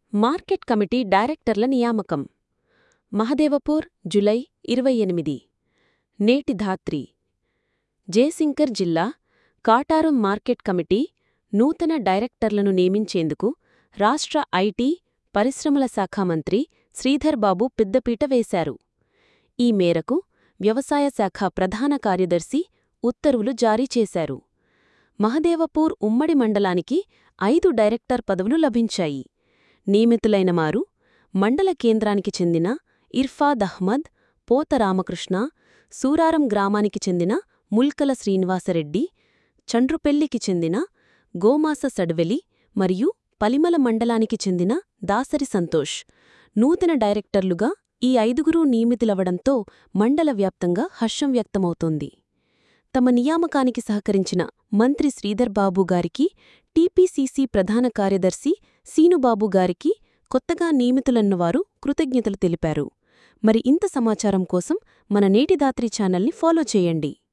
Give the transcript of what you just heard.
market committee డైరెక్టర్ల నియామకం Mahadevpur July ఇరవై ఎనిమిది నేటి ధాత్రి జయశంకర్ జిల్లా కాటారం మార్కెట్ కమిటీ నూతన డైరెక్టర్లను నియమించేందుకు రాష్ట్ర ఐటీ పరిశ్రమల శాఖ మంత్రి శ్రీధర్ బాబు పెద్దపీట వేశారు ఈ మేరకు వ్యవసాయ శాఖ ప్రధాన కార్యదర్శి ఉత్తర్వులు జారీ చేశారు మహదేవపూర్ ఉమ్మడి మండలానికి ఐదు డైరెక్టర్ పదవులు లభించాయి నియమితులైన మారు మండల కేంద్రానికి చెందిన ఇర్ఫాద్ అహ్మద్ పోత రామకృష్ణ సూరారం గ్రామానికి చెందిన ముల్కల శ్రీనివాసరెడ్డి చండ్రుపెల్లికి చెందిన గోమాస సడ్వెలి మరియు పలిమల మండలానికి చెందిన దాసరి సంతోష్ నూతన డైరెక్టర్లుగా ఈ ఐదుగురూ నియమితులవడంతో మండల వ్యాప్తంగా హర్షం వ్యక్తమవుతోంది తమ నియామకానికి సహకరించిన మంత్రి శ్రీధర్ బాబు గారికి టీపీసీసీ ప్రధాన కార్యదర్శి సీనుబాబు గారికి కొత్తగా నియమితులన్నవారు కృతజ్ఞతలు తెలిపారు మరి ఇంత సమాచారం కోసం మన నేటిదాత్రి ఛానల్ని ఫాలో చేయండి